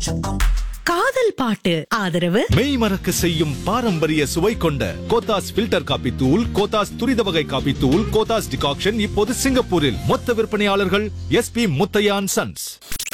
காதல் பாட்டு ஆதரவு மெய் மறக்க செய்யும் பாரம்பரிய சுவை கொண்ட கோத்தாஸ் ஃபில்டர் காபி தூள் கோத்தாஸ் துரித வகை காபி தூள் கோத்தாஸ் டிகாக்ஷன் இப்போது சிங்கப்பூரில் மொத்த விற்பனையாளர்கள் எஸ்பி முத்தையான் சன்ஸ்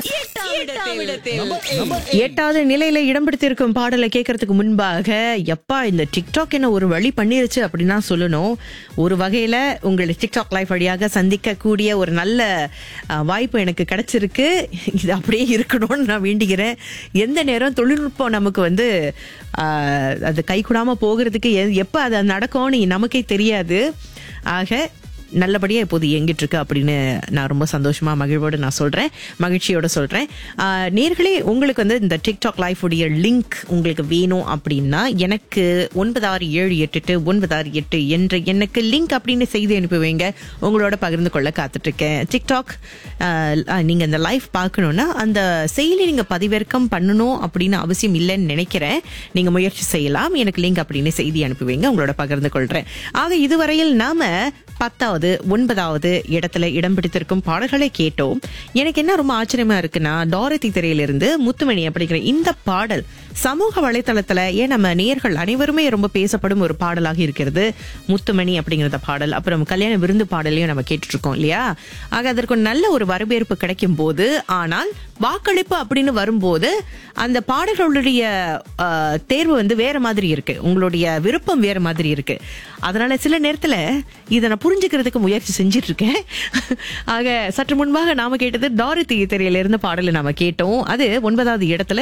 எட்டாவது நிலையில இடம் பிடித்திருக்கும் பாடலை கேட்கறதுக்கு முன்பாக எப்பா இந்த டிக்டாக் என்ன ஒரு வழி பண்ணிருச்சு அப்படின்னு தான் சொல்லணும் ஒரு வகையில உங்களை டிக்டாக் லைஃப் வழியாக சந்திக்க கூடிய ஒரு நல்ல அஹ், வாய்ப்பு எனக்கு கிடைச்சிருக்கு இது அப்படியே இருக்கணும்னு நான் வேண்டிக்கிறேன் எந்த நேரம் தொழில்நுட்பம் நமக்கு வந்து அஹ், அது கை கூடாம போகிறதுக்கு எ- எப்ப அது நடக்கும்னு நமக்கே தெரியாது ஆக நல்லபடியா இப்போது இயங்கிட்டு இருக்கு அப்படின்னு நான் ரொம்ப சந்தோஷமா மகிழ்வோடு நான் சொல்றேன் மகிழ்ச்சியோட சொல்றேன் ஆஹ், நேர்களே உங்களுக்கு வந்து இந்த டிக்டாக் லைஃப் உடைய லிங்க் உங்களுக்கு வேணும் அப்படின்னா எனக்கு ஒன்பது ஆறு ஏழு எட்டு எட்டு ஒன்பது ஆறு எட்டு என்ற எனக்கு லிங்க் அப்படின்னு செய்தி அனுப்பி வைங்க உங்களோட பகிர்ந்து கொள்ள காத்துட்டு இருக்கேன் டிக்டாக் ஆஹ், ஆஹ், நீங்க இந்த லைஃப் பார்க்கணும்னா அந்த செயலி நீங்க பதிவிறக்கம் பண்ணணும் அப்படின்னு அவசியம் இல்லைன்னு நினைக்கிறேன் நீங்க முயற்சி செய்யலாம் எனக்கு லிங்க் அப்படின்னு செய்தி அனுப்பி வைங்க உங்களோட பகிர்ந்து கொள்றேன் ஆக இதுவரையில் நாம பத்தாவது ஒன்பதாவது இடத்துல இடம் பிடித்திருக்கும் பாடல்களை கேட்டோம் எனக்கு என்ன ரொம்ப ஆச்சரியமா இருக்குன்னா டாரதி திரையிலிருந்து முத்துமணி அப்படிங்கிற இந்த பாடல் சமூக வலைத்தளத்துல ஏன் நம்ம நேயர்கள் அனைவருமே ரொம்ப பேசப்படும் ஒரு பாடலாக இருக்கிறது முத்துமணி அப்படிங்கிற பாடல் அப்புறம் கல்யாண விருந்து பாடலையும் நம்ம கேட்டுட்டு இருக்கோம் இல்லையா ஆக அதற்கு ஒரு நல்ல ஒரு வரவேற்பு கிடைக்கும் போது ஆனால் வாக்களிப்பு அப்படின்னு வரும்போது அந்த பாடல்களுடைய ஆஹ், தேர்வு வந்து வேற மாதிரி இருக்கு உங்களுடைய விருப்பம் வேற மாதிரி இருக்கு அதனால சில நேரத்துல இதை நான் புரிஞ்சுக்கிறதுக்கு முயற்சி செஞ்சிட்டு இருக்கேன் ஆக சற்று முன்பாக நாம கேட்டது டாரித்தி திரையில இருந்து பாடலை நாம கேட்டோம் அது ஒன்பதாவது இடத்துல